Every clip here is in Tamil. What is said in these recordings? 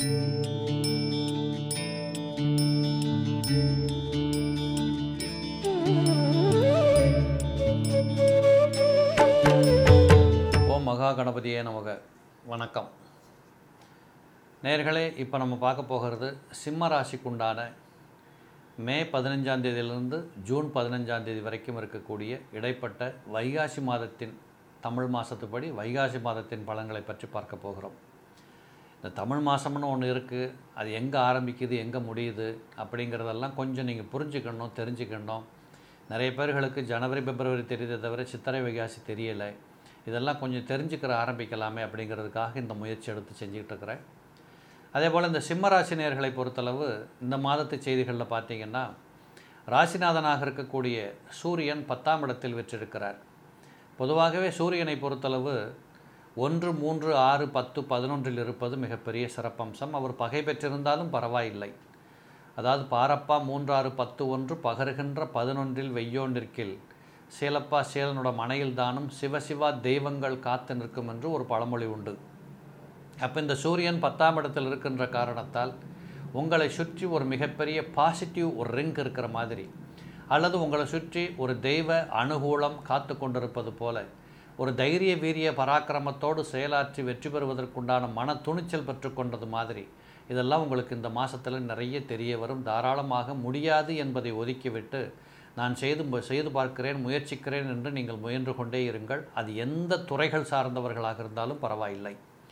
ஓம் மகா கணபதியே நமக வணக்கம் நேர்களே இப்போ நம்ம பார்க்க போகிறது சிம்ம ராசிக்குண்டான மே பதினஞ்சாம் தேதியிலிருந்து ஜூன் பதினஞ்சாம் தேதி வரைக்கும் இருக்கக்கூடிய இடைப்பட்ட வைகாசி மாதத்தின் தமிழ் மாதத்துப்படி வைகாசி மாதத்தின் பலன்களை பற்றி பார்க்க போகிறோம் இந்த தமிழ் மாதம்னு ஒன்று இருக்குது அது எங்கே ஆரம்பிக்குது எங்கே முடியுது அப்படிங்கிறதெல்லாம் கொஞ்சம் நீங்கள் புரிஞ்சுக்கணும் தெரிஞ்சுக்கணும் நிறைய பேர்களுக்கு ஜனவரி பிப்ரவரி தெரியுதே தவிர சித்திரை வைகாசி தெரியலை இதெல்லாம் கொஞ்சம் தெரிஞ்சுக்கிற ஆரம்பிக்கலாமே அப்படிங்கிறதுக்காக இந்த முயற்சி எடுத்து செஞ்சுக்கிட்டு இருக்கிறேன் அதே போல் இந்த சிம்ம ராசி நேயர்களை பொறுத்தளவு இந்த மாதத்து செய்திகளில் பார்த்தீங்கன்னா ராசிநாதனாக இருக்கக்கூடிய சூரியன் பத்தாம் இடத்தில் வெற்றிருக்கிறார் பொதுவாகவே சூரியனை பொறுத்தளவு ஒன்று மூன்று ஆறு பத்து பதினொன்றில் இருப்பது மிகப்பெரிய சிறப்பம்சம் அவர் பகை பெற்றிருந்தாலும் பரவாயில்லை அதாவது பாரப்பா மூன்றாறு பத்து ஒன்று பகருகின்ற பதினொன்றில் வெய்யோண்டிற்கில் சேலப்பா சேலனோட மனையில் தானும் சிவசிவா தெய்வங்கள் காத்து நிற்கும் என்று ஒரு பழமொழி உண்டு அப்போ இந்த சூரியன் பத்தாம் இடத்தில் இருக்கின்ற காரணத்தால் உங்களை சுற்றி ஒரு மிகப்பெரிய பாசிட்டிவ் ஒரு ரிங் இருக்கிற மாதிரி அல்லது உங்களை சுற்றி ஒரு தெய்வ அனுகூலம் காத்து கொண்டிருப்பது போல ஒரு தைரிய வீரிய பராக்கிரமத்தோடு செயலாற்றி வெற்றி பெறுவதற்குண்டான மன துணிச்சல் பெற்றுக்கொண்டது மாதிரி இதெல்லாம் உங்களுக்கு இந்த மாதத்தில் நிறைய தெரிய வரும் தாராளமாக முடியாது என்பதை ஒதுக்கிவிட்டு நான் செய்து செய்து பார்க்கிறேன் முயற்சிக்கிறேன் என்று நீங்கள் முயன்று கொண்டே இருங்கள் அது எந்த துறைகள் சார்ந்தவர்களாக இருந்தாலும் பரவாயில்லை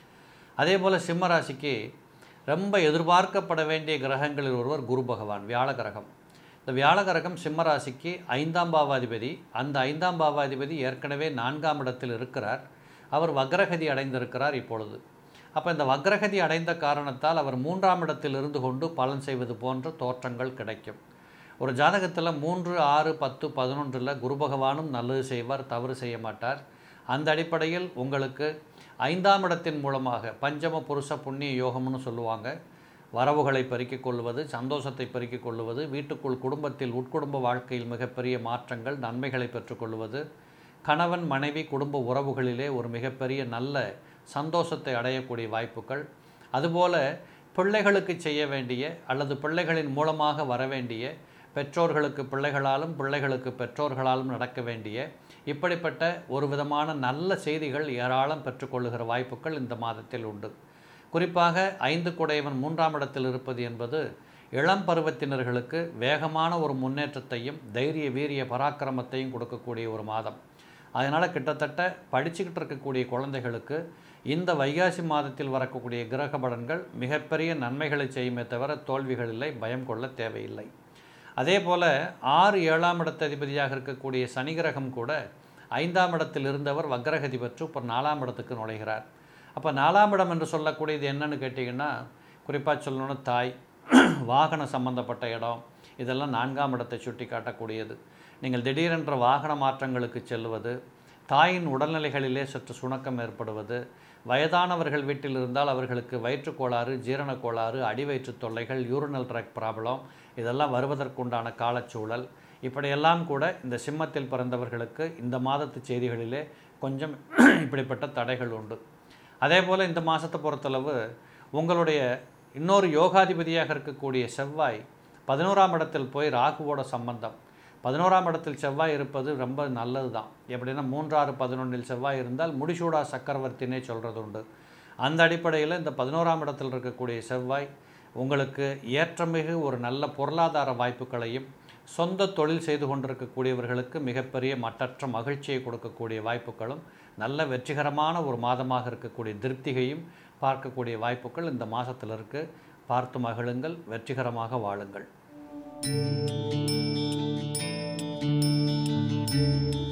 அதே போல் சிம்மராசிக்கு ரொம்ப எதிர்பார்க்கப்பட வேண்டிய கிரகங்களில் ஒருவர் குரு பகவான் வியாழ கிரகம் இந்த வியாழ கிரகம் சிம்மராசிக்கு ஐந்தாம் பாவாதிபதி அந்த ஐந்தாம் பாவாதிபதி ஏற்கனவே நான்காம் இடத்தில் இருக்கிறார் அவர் வக்ரகதி அடைந்திருக்கிறார் இப்பொழுது அப்போ இந்த வக்ரகதி அடைந்த காரணத்தால் அவர் மூன்றாம் இடத்தில் இருந்து கொண்டு பலன் செய்வது போன்ற தோற்றங்கள் கிடைக்கும் ஒரு ஜாதகத்தில் மூன்று ஆறு பத்து பதினொன்றில் குரு பகவானும் நல்லது செய்வார் தவறு செய்ய மாட்டார் அந்த அடிப்படையில் உங்களுக்கு ஐந்தாம் இடத்தின் மூலமாக பஞ்சம புருஷ புண்ணிய யோகம்னு சொல்லுவாங்க வரவுகளை பெருக்கிக் கொள்வது சந்தோஷத்தை பெருக்கிக் கொள்வது வீட்டுக்குள் குடும்பத்தில் உட்குடும்ப வாழ்க்கையில் மிகப்பெரிய மாற்றங்கள் நன்மைகளை பெற்றுக்கொள்வது கணவன் மனைவி குடும்ப உறவுகளிலே ஒரு மிகப்பெரிய நல்ல சந்தோஷத்தை அடையக்கூடிய வாய்ப்புகள் அதுபோல பிள்ளைகளுக்கு செய்ய வேண்டிய அல்லது பிள்ளைகளின் மூலமாக வர வேண்டிய பெற்றோர்களுக்கு பிள்ளைகளாலும் பிள்ளைகளுக்கு பெற்றோர்களாலும் நடக்க வேண்டிய இப்படிப்பட்ட ஒரு விதமான நல்ல செய்திகள் ஏராளம் பெற்றுக்கொள்ளுகிற வாய்ப்புகள் இந்த மாதத்தில் உண்டு குறிப்பாக ஐந்து குடையவன் மூன்றாம் இடத்தில் இருப்பது என்பது இளம் பருவத்தினர்களுக்கு வேகமான ஒரு முன்னேற்றத்தையும் தைரிய வீரிய பராக்கிரமத்தையும் கொடுக்கக்கூடிய ஒரு மாதம் அதனால் கிட்டத்தட்ட படிச்சுக்கிட்டு இருக்கக்கூடிய குழந்தைகளுக்கு இந்த வைகாசி மாதத்தில் வரக்கூடிய கிரக பலன்கள் மிகப்பெரிய நன்மைகளை செய்யுமே தவிர தோல்விகள் இல்லை பயம் கொள்ள தேவையில்லை அதே போல் ஆறு ஏழாம் இடத்த அதிபதியாக இருக்கக்கூடிய சனி கிரகம் கூட ஐந்தாம் இடத்தில் இருந்தவர் வக்ரகதி பெற்று இப்போ நாலாம் இடத்துக்கு நுழைகிறார் அப்போ நாலாம் இடம் என்று சொல்லக்கூடியது என்னன்னு கேட்டிங்கன்னா குறிப்பாக சொல்லணும்னா தாய் வாகன சம்பந்தப்பட்ட இடம் இதெல்லாம் நான்காம் இடத்தை சுட்டி காட்டக்கூடியது நீங்கள் திடீரென்ற வாகன மாற்றங்களுக்கு செல்வது தாயின் உடல்நிலைகளிலே சற்று சுணக்கம் ஏற்படுவது வயதானவர்கள் வீட்டில் இருந்தால் அவர்களுக்கு வயிற்றுக்கோளாறு ஜீரண கோளாறு அடிவயிற்று தொல்லைகள் யூரினல் ட்ராக் ப்ராப்ளம் இதெல்லாம் வருவதற்குண்டான காலச்சூழல் இப்படியெல்லாம் கூட இந்த சிம்மத்தில் பிறந்தவர்களுக்கு இந்த மாதத்து செய்திகளிலே கொஞ்சம் இப்படிப்பட்ட தடைகள் உண்டு அதே போல் இந்த மாதத்தை பொறுத்தளவு உங்களுடைய இன்னொரு யோகாதிபதியாக இருக்கக்கூடிய செவ்வாய் பதினோராம் இடத்தில் போய் ராகுவோட சம்பந்தம் பதினோராம் இடத்தில் செவ்வாய் இருப்பது ரொம்ப நல்லது தான் எப்படின்னா மூன்றாறு பதினொன்றில் செவ்வாய் இருந்தால் முடிசூடா சக்கரவர்த்தினே சொல்கிறது உண்டு அந்த அடிப்படையில் இந்த பதினோராம் இடத்தில் இருக்கக்கூடிய செவ்வாய் உங்களுக்கு ஏற்றமிகு ஒரு நல்ல பொருளாதார வாய்ப்புகளையும் சொந்த தொழில் செய்து கொண்டிருக்கக்கூடியவர்களுக்கு மிகப்பெரிய மட்டற்ற மகிழ்ச்சியை கொடுக்கக்கூடிய வாய்ப்புகளும் நல்ல வெற்றிகரமான ஒரு மாதமாக இருக்கக்கூடிய திருப்திகையும் பார்க்கக்கூடிய வாய்ப்புகள் இந்த மாதத்தில் இருக்குது பார்த்து மகிழுங்கள் வெற்றிகரமாக வாழுங்கள்